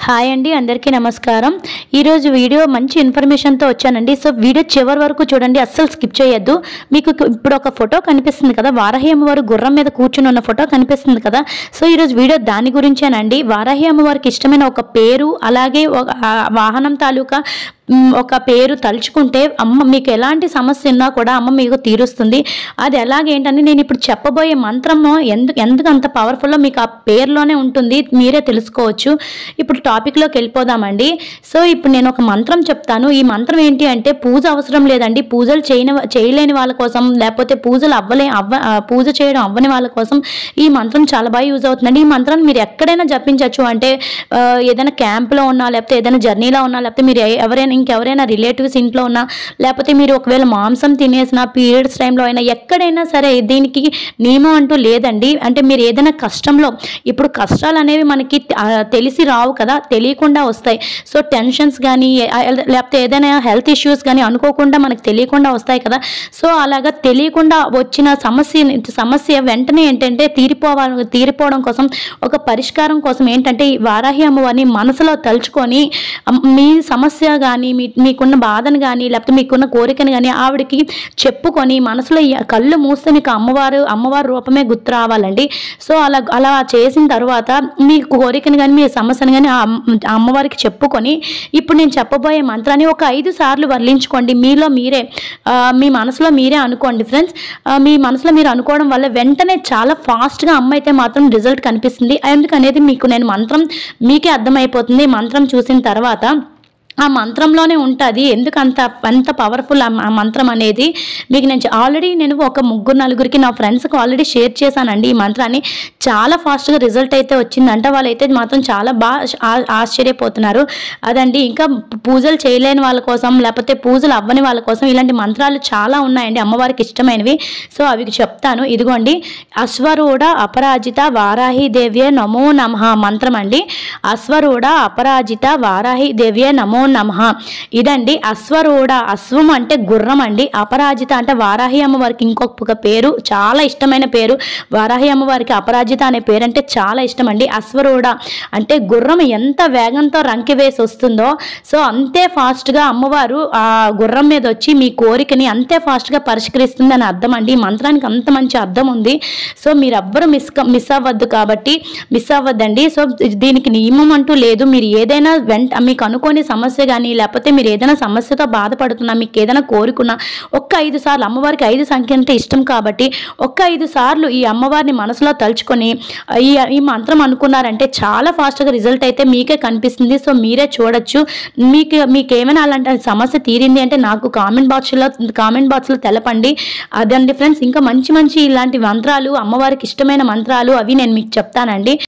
hi అండి అందరికీ నమస్కారం ఈరోజు వీడియో మంచి ఇన్ఫర్మేషన్తో వచ్చానండి సో వీడియో చివరి వరకు చూడండి అస్సలు స్కిప్ చేయొద్దు మీకు ఇప్పుడు ఒక ఫోటో కనిపిస్తుంది కదా వారాహి అమ్మవారు గుర్రం మీద కూర్చుని ఉన్న ఫోటో కనిపిస్తుంది కదా సో ఈరోజు వీడియో దాని గురించేనండి వారాహి అమ్మవారికి ఇష్టమైన ఒక పేరు అలాగే ఒక ఆ వాహనం తాలూకా మ్, ఒక పేరు తలుచుకుంటే అమ్మ మీకు ఎలాంటి సమస్య ఉన్నా కూడా అమ్మ మీకు తీరుస్తుంది అది ఎలాగేంటని నేను ఇప్పుడు చెప్పబోయే మంత్రము ఎందుకు ఎందుకు అంత పవర్ఫుల్లో మీకు ఆ పేరులోనే ఉంటుంది మీరే తెలుసుకోవచ్చు ఇప్పుడు టాపిక్లోకి వెళ్ళిపోదామండి సో ఇప్పుడు నేను ఒక మంత్రం చెప్తాను ఈ మంత్రం ఏంటి అంటే పూజ అవసరం లేదండి పూజలు చేయని చేయలేని వాళ్ళ కోసం లేకపోతే పూజలు అవ్వలే అవ్వ ఆ, పూజ చేయడం అవ్వని వాళ్ళ కోసం ఈ మంత్రం చాలా బాగా యూజ్ అవుతుందండి ఈ మంత్రాన్ని మీరు ఎక్కడైనా జపించవచ్చు అంటే ఆ, ఏదైనా క్యాంప్లో ఉన్నా లేకపోతే ఏదైనా జర్నీలో ఉన్నా లేకపోతే మీరు ఎ- ఎవరైనా ఇంకెవరైనా రిలేటివ్స్ ఇంట్లో ఉన్నా లేకపోతే మీరు ఒకవేళ మాంసం తినేసిన పీరియడ్స్ టైంలో అయినా ఎక్కడైనా సరే దీనికి నియమం అంటూ లేదండి అంటే మీరు ఏదైనా కష్టంలో ఇప్పుడు కష్టాలు అనేవి మనకి ఆ, తెలిసి రావు కదా తెలియకుండా వస్తాయి సో టెన్షన్స్ కానీ లేకపోతే ఏదైనా హెల్త్ ఇష్యూస్ కానీ అనుకోకుండా మనకు తెలియకుండా వస్తాయి కదా సో అలాగా తెలియకుండా వచ్చిన సమస్య సమస్య వెంటనే ఏంటంటే తీరిపోవాలి తీరిపోవడం కోసం ఒక పరిష్కారం కోసం ఏంటంటే ఈ వారాహి అమ్మవారిని మనసులో తలుచుకొని అమ్- మీ సమస్య కానీ మీ మీకున్న బాధను కానీ లేకపోతే మీకున్న కోరికను కానీ ఆవిడకి చెప్పుకొని మనసులో ఈ కళ్ళు మూస్తే మీకు అమ్మవారు అమ్మవారి రూపమే గుర్తు రావాలండి సో అలా అలా చేసిన తర్వాత మీ కోరికను కానీ మీ సమస్యను కానీ ఆ అమ్మ- ఆ అమ్మవారికి చెప్పుకొని ఇప్పుడు నేను చెప్పబోయే మంత్రాన్ని ఒక ఐదు సార్లు వర్లించుకోండి మీలో మీరే ఆ, మీ మనసులో మీరే అనుకోండి ఫ్రెండ్స్ మీ మనసులో మీరు అనుకోవడం వల్ల వెంటనే చాలా ఫాస్ట్గా అమ్మ అయితే మాత్రం రిజల్ట్ కనిపిస్తుంది ఎందుకనేది మీకు నేను మంత్రం మీకే అర్థమైపోతుంది మంత్రం చూసిన తర్వాత ఆ మంత్రంలోనే ఉంటుంది ఎందుకు అంత అంత పవర్ఫుల్ ఆ మంత్రం అనేది మీకు నేను ఆల్రెడీ నేను ఒక ముగ్గురు నలుగురికి నా ఫ్రెండ్స్కి ఆల్రెడీ షేర్ చేశానండి ఈ మంత్రాన్ని చాలా ఫాస్ట్గా రిజల్ట్ అయితే వచ్చిందంట వాళ్ళైతే మాత్రం చాలా బాగా ఆ- ఆశ్చర్యపోతున్నారు అదండి ఇంకా పూజలు చేయలేని వాళ్ళ కోసం లేకపోతే పూజలు అవ్వని వాళ్ళ కోసం ఇలాంటి మంత్రాలు చాలా ఉన్నాయండి అమ్మవారికి ఇష్టమైనవి సో అవి చెప్తాను ఇదిగోండి అశ్వరూఢ అపరాజిత వారాహి దేవ్యే నమో నమః మంత్రం అండి అశ్వరూఢ అపరాజిత వారాహి దేవ్యే నమో నమః ఇదండి అశ్వరూఢ అశ్వం అంటే గుర్రం అండి అపరాజిత అంటే వారాహి అమ్మవారికి ఇంకొక పేరు చాలా ఇష్టమైన పేరు వారాహి అమ్మవారికి అపరాజిత అనే పేరు అంటే చాలా ఇష్టం అండి అశ్వరూఢ అంటే గుర్రం ఎంత వేగంతో రంకి వేసి వస్తుందో సో అంతే ఫాస్ట్గా అమ్మవారు ఆ గుర్రం మీద వచ్చి మీ కోరికని అంతే ఫాస్ట్గా పరిష్కరిస్తుంది అని అర్థం అండి ఈ మంత్రానికి అంత మంచి అర్థం ఉంది సో మీరు ఎవ్వరు మిస్ మిస్ అవ్వద్దు కాబట్టి మిస్ అవ్వద్దండి సో దీనికి నియమం అంటూ లేదు మీరు ఏదైనా వెంట మీకు అనుకోని సమస్య కానీ లేకపోతే మీరు ఏదైనా సమస్యతో బాధపడుతున్నా మీకు ఏదైనా కోరుకున్నా ఒక్క ఐదు సార్లు అమ్మవారికి ఐదు సంఖ్య అంటే ఇష్టం కాబట్టి ఒక్క ఐదు సార్లు ఈ అమ్మవారిని మనసులో తలుచుకొని ఈ ఈ మంత్రం అనుకున్నారంటే చాలా ఫాస్ట్గా రిజల్ట్ అయితే మీకే కనిపిస్తుంది సో మీరే చూడొచ్చు మీకు మీకు ఏమైనా అలాంటి సమస్య తీరింది అంటే నాకు కామెంట్ బాక్స్లో కామెంట్ బాక్స్లో తెలపండి అదండి ఫ్రెండ్స్ ఇంకా మంచి మంచి ఇలాంటి మంత్రాలు అమ్మవారికి ఇష్టమైన మంత్రాలు అవి నేను మీకు చెప్తానండి